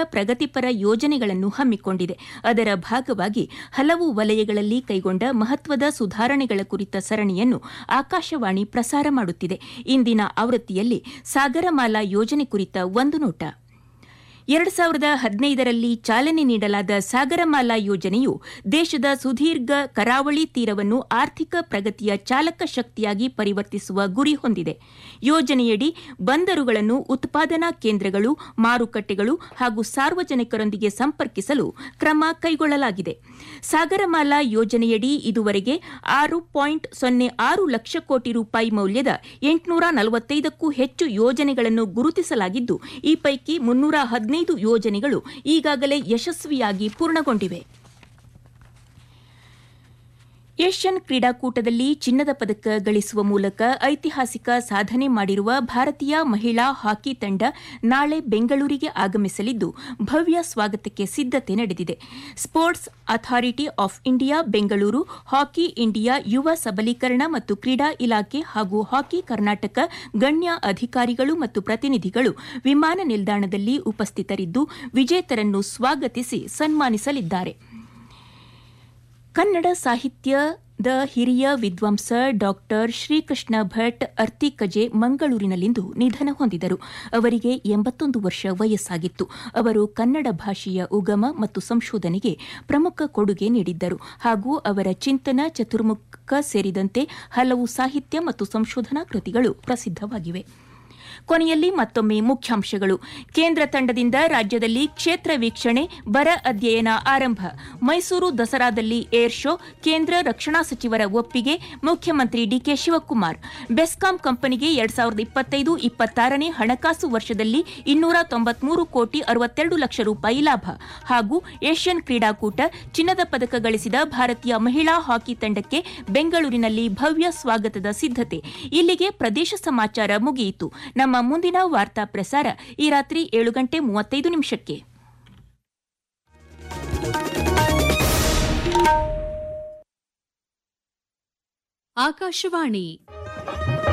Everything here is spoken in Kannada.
ಪ್ರಗತಿಪರ ಯೋಜನೆಗಳನ್ನು ಹಮ್ಮಿಕೊಂಡಿದೆ ಅದರ ಭಾಗವಾಗಿ ಹಲವು ವಲಯಗಳಲ್ಲಿ ಕೈಗೊಂಡ ಮಹತ್ವದ ಸುಧಾರಣೆಗಳ ಕುರಿತ ಸರಣಿಯನ್ನು ಆಕಾಶವಾಣಿ ಪ್ರಸಾರ ಮಾಡುತ್ತಿದೆ ಇಂದಿನ ಆವೃತ್ತಿಯಲ್ಲಿ ಸಾಗರಮಾಲಾ ಯೋಜನೆ ಕುರಿತ ಒಂದು ನೋಟ ಎರಡು ಸಾವಿರದ ಹದಿನೈದರಲ್ಲಿ ಚಾಲನೆ ನೀಡಲಾದ ಸಾಗರಮಾಲಾ ಯೋಜನೆಯು ದೇಶದ ಸುದೀರ್ಘ ಕರಾವಳಿ ತೀರವನ್ನು ಆರ್ಥಿಕ ಪ್ರಗತಿಯ ಚಾಲಕ ಶಕ್ತಿಯಾಗಿ ಪರಿವರ್ತಿಸುವ ಗುರಿ ಹೊಂದಿದೆ ಯೋಜನೆಯಡಿ ಬಂದರುಗಳನ್ನು ಉತ್ಪಾದನಾ ಕೇಂದ್ರಗಳು ಮಾರುಕಟ್ಟೆಗಳು ಹಾಗೂ ಸಾರ್ವಜನಿಕರೊಂದಿಗೆ ಸಂಪರ್ಕಿಸಲು ಕ್ರಮ ಕೈಗೊಳ್ಳಲಾಗಿದೆ ಸಾಗರಮಾಲಾ ಯೋಜನೆಯಡಿ ಇದುವರೆಗೆ ಆರು ಪಾಯಿಂಟ್ ಸೊನ್ನೆ ಆರು ಲಕ್ಷ ಕೋಟಿ ರೂಪಾಯಿ ಮೌಲ್ಯದ ಎಂಟುನೂರ ನಲವತ್ತೈದಕ್ಕೂ ಹೆಚ್ಚು ಯೋಜನೆಗಳನ್ನು ಗುರುತಿಸಲಾಗಿದ್ದು ಈ ಪೈಕಿ ಮುನ್ನೂರ ಹದಿನೈದು ಯೋಜನೆಗಳು ಈಗಾಗಲೇ ಯಶಸ್ವಿಯಾಗಿ ಪೂರ್ಣಗೊಂಡಿವೆ ಏಷ್ಯನ್ ಕ್ರೀಡಾಕೂಟದಲ್ಲಿ ಚಿನ್ನದ ಪದಕ ಗಳಿಸುವ ಮೂಲಕ ಐತಿಹಾಸಿಕ ಸಾಧನೆ ಮಾಡಿರುವ ಭಾರತೀಯ ಮಹಿಳಾ ಹಾಕಿ ತಂಡ ನಾಳೆ ಬೆಂಗಳೂರಿಗೆ ಆಗಮಿಸಲಿದ್ದು ಭವ್ಯ ಸ್ವಾಗತಕ್ಕೆ ಸಿದ್ದತೆ ನಡೆದಿದೆ sports authority of India Bengaluru hockey India ಯುವ ಸಬಲೀಕರಣ ಮತ್ತು ಕ್ರೀಡಾ ಇಲಾಖೆ ಹಾಗೂ ಹಾಕಿ ಕರ್ನಾಟಕ ಗಣ್ಯ ಅಧಿಕಾರಿಗಳು ಮತ್ತು ಪ್ರತಿನಿಧಿಗಳು ವಿಮಾನ ನಿಲ್ದಾಣದಲ್ಲಿ ಉಪಸ್ಥಿತರಿದ್ದು ವಿಜೇತರನ್ನು ಸ್ವಾಗತಿಸಿ ಸನ್ಮಾನಿಸಲಿದ್ದಾರೆ ಕನ್ನಡ ಸಾಹಿತ್ಯದ ಹಿರಿಯ ವಿದ್ವಾಂಸ ಡಾಕ್ಟರ್ ಶ್ರೀಕೃಷ್ಣ ಭಟ್ ಅರ್ತಿಕಜೆ ಮಂಗಳೂರಿನಲ್ಲಿಂದು ನಿಧನ ಹೊಂದಿದರು ಅವರಿಗೆ ಎಂಬತ್ತೊಂದು ವರ್ಷ ವಯಸ್ಸಾಗಿತ್ತು ಅವರು ಕನ್ನಡ ಭಾಷೆಯ ಉಗಮ ಮತ್ತು ಸಂಶೋಧನೆಗೆ ಪ್ರಮುಖ ಕೊಡುಗೆ ನೀಡಿದ್ದರು ಹಾಗೂ ಅವರ ಚಿಂತನ ಚತುರ್ಮುಖ ಸೇರಿದಂತೆ ಹಲವು ಸಾಹಿತ್ಯ ಮತ್ತು ಸಂಶೋಧನಾ ಕೃತಿಗಳು ಪ್ರಸಿದ್ದವಾಗಿವೆ ಕೊನೆಯಲ್ಲಿ ಮತ್ತೊಮ್ಮೆ ಮುಖ್ಯಾಂಶಗಳು ಕೇಂದ್ರ ತಂಡದಿಂದ ರಾಜ್ಯದಲ್ಲಿ ಕ್ಷೇತ್ರ ವೀಕ್ಷಣೆ ಬರ ಅಧ್ಯಯನ ಆರಂಭ ಮೈಸೂರು ದಸರಾದಲ್ಲಿ ಏರ್ ಶೋ ಕೇಂದ್ರ ರಕ್ಷಣಾ ಸಚಿವರ ಒಪ್ಪಿಗೆ ಮುಖ್ಯಮಂತ್ರಿ ಡಿಕೆ ಶಿವಕುಮಾರ್ ಬೆಸ್ಕಾಂ ಕಂಪನಿಗೆ ಎರಡ್ ಸಾವಿರದ ಇಪ್ಪತ್ತೈದು ಇಪ್ಪತ್ತಾರನೇ ಹಣಕಾಸು ವರ್ಷದಲ್ಲಿ ಇನ್ನೂರ ತೊಂಬತ್ಮೂರು ಕೋಟಿ ಅರವತ್ತೆರಡು ಲಕ್ಷ ರೂಪಾಯಿ ಲಾಭ ಹಾಗೂ ಏಷ್ಯನ್ ಕ್ರೀಡಾಕೂಟ ಚಿನ್ನದ ಪದಕ ಗಳಿಸಿದ ಭಾರತೀಯ ಮಹಿಳಾ ಹಾಕಿ ತಂಡಕ್ಕೆ ಬೆಂಗಳೂರಿನಲ್ಲಿ ಭವ್ಯ ಸ್ವಾಗತದ ಸಿದ್ದತೆ ಇಲ್ಲಿಗೆ ಪ್ರದೇಶ ಸಮಾಚಾರ ಮುಗಿಯಿತು ನಮ್ಮ ಮುಂದಿನ ವಾರ್ತಾ ಪ್ರಸಾರ ಈ ರಾತ್ರಿ ಏಳು ಗಂಟೆ ಮೂವತ್ತೈದು ನಿಮಿಷಕ್ಕೆ ಆಕಾಶವಾಣಿ